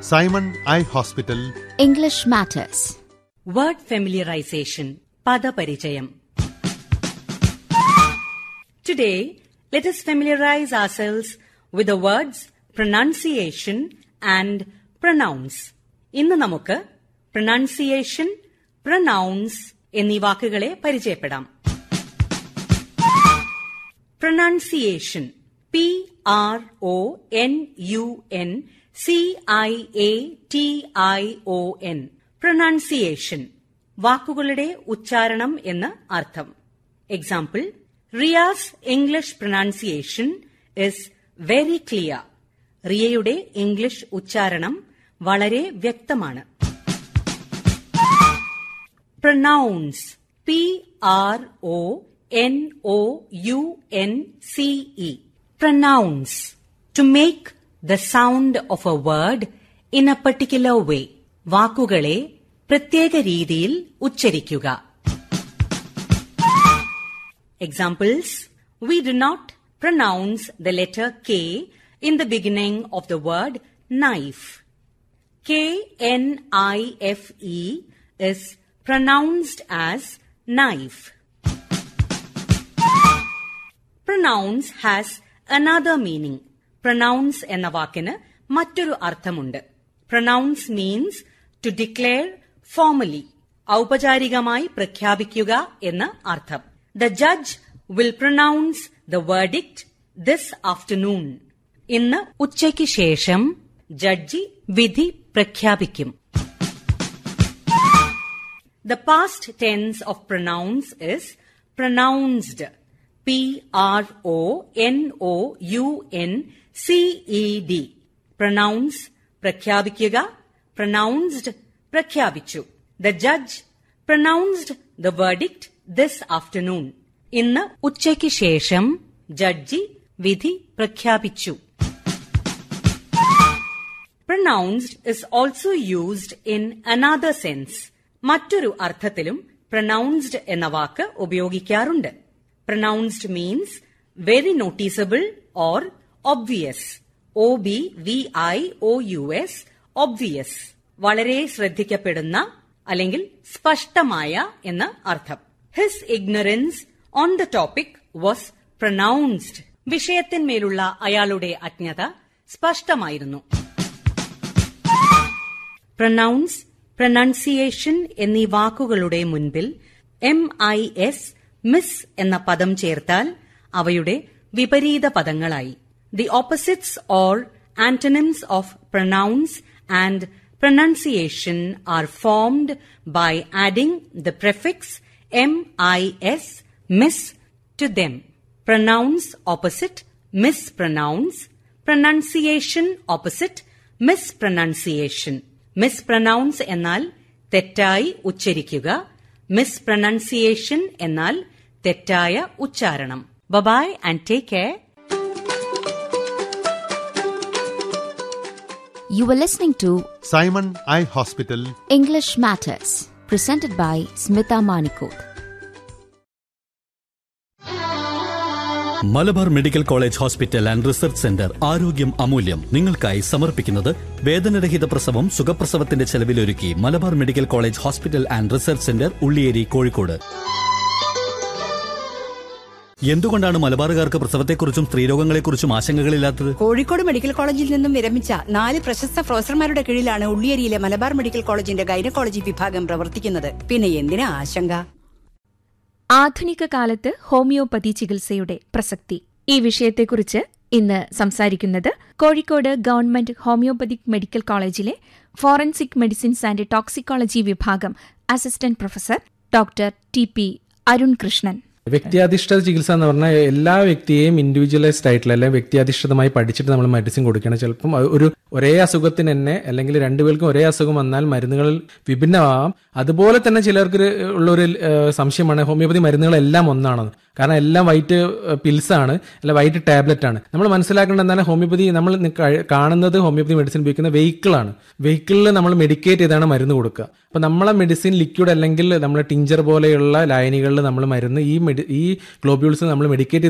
Simon I hospital English Matters. Word familiarization പദപരിചയം today let us familiarize ourselves with the words pronunciation and pronouns ഇന്ന് നമുക്ക് pronunciation pronounce എന്നീ വാക്കുകളെ പരിചയപ്പെടാം pronunciation P R O N U N C I A T I O N pronunciation വാക്കുകളുടെ ഉച്ചാരണം എന്ന് അർത്ഥം example Riya's English pronunciation is very clear റിയയുടെ ഇംഗ്ലീഷ് ഉച്ചാരണം വളരെ വ്യക്തമാണ് pronounce P R O N O U N C E pronounce to make the sound of a word in a particular way വാക്കുകളെ പ്രത്യേക രീതിയിൽ ഉച്ചരിക്കുക Examples We do not pronounce the letter K in the beginning of the word knife. K N I F E is pronounced as knife. Pronounce has another meaning. Pronounce എന്ന വാക്കിന് മറ്റൊരു അർത്ഥമുണ്ട് pronounce means to declare formally ഔപചാരികമായി പ്രഖ്യാപിക്കുക എന്ന് അർത്ഥം the judge will pronounce the verdict this afternoon ഇന്ന് ഉച്ചയ്ക്ക് ശേഷം ജഡ്ജി വിധി പ്രഖ്യാപിക്കും The past tense of pronouns is pronounced. P R O N O U N C E D. Pronounce പ്രഖ്യാപിക്കുക pronounced പ്രഖ്യാപിച്ചു The judge pronounced the verdict this afternoon. ഇന്ന് ഉച്ചയ്ക്ക് ശേഷം ജഡ്ജി വിധി പ്രഖ്യാപിച്ചു pronounced is also used in another sense. മറ്റൊരു അർത്ഥത്തിലും pronounced എന്ന വാക്ക് ഉപയോഗിക്കാറുണ്ട് pronounced means very noticeable or obvious. O B V I O U S obvious. വളരെ ശ്രദ്ധിക്കപ്പെടുന്ന അല്ലെങ്കിൽ സ്പഷ്ടമായ എന്ന് അർത്ഥം his ignorance on the topic was pronounced വിഷയത്തിന്മേലുള്ള അയാളുടെ അജ്ഞത സ്പഷ്ടമായിരുന്നു പ്രൊനൗൺസ് പ്രൊനൗൺസിയേഷൻ എന്നീ വാക്കുകളുടെ മുൻപിൽ എം ഐ എസ് മിസ് എന്ന പദം ചേർത്താൽ അവയുടെ വിപരീത പദങ്ങളായി the opposites or antonyms of pronounce and pronunciation are formed by adding the prefix M I S mis to them pronounce opposite mispronounce pronunciation opposite mispronunciation mispronounce എന്നാൽ തെറ്റായി ഉച്ചരിക്കുക mispronunciation എന്നാൽ തെറ്റായ ഉച്ചാരണം bye bye and take care You were listening to Simon I hospital English Matters, presented by Smita Manikot. Malabar medical college hospital and research centre ആരോഗ്യം അമൂല്യം നിങ്ങൾക്കായി സമർപ്പിക്കുന്നത് വേദനരഹിത പ്രസവം സുഖപ്രസവത്തിന്റെ ചെലവിലൊരുക്കി Malabar medical college hospital and research centre Ulliyeri Kozhikode എന്തുകൊണ്ടാണ് മലബാറുകാർക്ക് പ്രസവത്തെക്കുറിച്ചും സ്ത്രീരോഗങ്ങളെക്കുറിച്ചും ആശങ്കകളില്ലാത്തത് കോഴിക്കോട് മെഡിക്കൽ കോളേജിൽ നിന്നും വിരമിച്ച നാല് പ്രശസ്ത പ്രൊഫസർമാരുടെ കീഴിലാണ് ഉള്ളിയേരിയിലെ മലബാർ മെഡിക്കൽ കോളേജിന്റെ ഗൈനക്കോളജി വിഭാഗം പ്രവർത്തിക്കുന്നത് പിന്നെ എന്തിനാ ആശങ്ക ആധുനിക കാലത്ത് ഹോമിയോപ്പതി ചികിത്സയുടെ പ്രസക്തി ഈ വിഷയത്തെക്കുറിച്ച് ഇന്ന് സംസാരിക്കുന്നത് കോഴിക്കോട് ഗവൺമെന്റ് ഹോമിയോപ്പതിക് മെഡിക്കൽ കോളേജിലെ ഫോറൻസിക് മെഡിസിൻസ് ആൻഡ് ടോക്സിക്കോളജി വിഭാഗം assistant professor doctor T P Arun Krishnan വ്യക്തിയാധിഷ്ഠിത ചികിത്സ എന്ന് പറഞ്ഞാൽ എല്ലാ വ്യക്തിയെയും ഇൻഡിവിജ്വലൈസ്ഡ് ആയിട്ടുള്ള അല്ലെങ്കിൽ വ്യക്തിയാധിഷ്ഠിതമായി പഠിച്ചിട്ട് നമ്മൾ മെഡിസിൻ കൊടുക്കണം ചിലപ്പം അത് ഒരു ഒരേ അസുഖത്തിന് തന്നെ അല്ലെങ്കിൽ രണ്ടുപേർക്കും ഒരേ അസുഖം വന്നാൽ മരുന്നുകൾ വിഭിന്നമാവാം അതുപോലെ തന്നെ ചിലർക്ക് ഒരു- ഉള്ളൊരു ഏഹ്, സംശയമാണ് ഹോമിയോപ്പതി മരുന്നുകളെല്ലാം ഒന്നാണെന്ന് കാരണം എല്ലാം വൈറ്റ് പിൽസ് ആണ് അല്ല വൈറ്റ് ടാബ്ലറ്റ് ആണ് നമ്മൾ മനസ്സിലാക്കേണ്ടത് എന്താണ് ഹോമിയോപ്പതി നമ്മൾ നി- കഴി- കാണുന്നത് ഹോമിയോപ്പതി മെഡിസിൻ ഉപയോഗിക്കുന്ന വെഹിക്കിളാണ് വെഹിക്കിളിൽ നമ്മൾ മെഡിക്കേറ്റ് ചെയ്താണ് മരുന്ന് കൊടുക്കുക അപ്പൊ നമ്മളെ മെഡിസിൻ ലിക്വിഡ് അല്ലെങ്കിൽ നമ്മൾ ടിഞ്ചർ പോലെയുള്ള ലായനികളിൽ നമ്മൾ മരുന്ന് ഈ മെഡി ഈ ഗ്ലോബ്യൂൾസ് നമ്മൾ മെഡിക്കേറ്റ്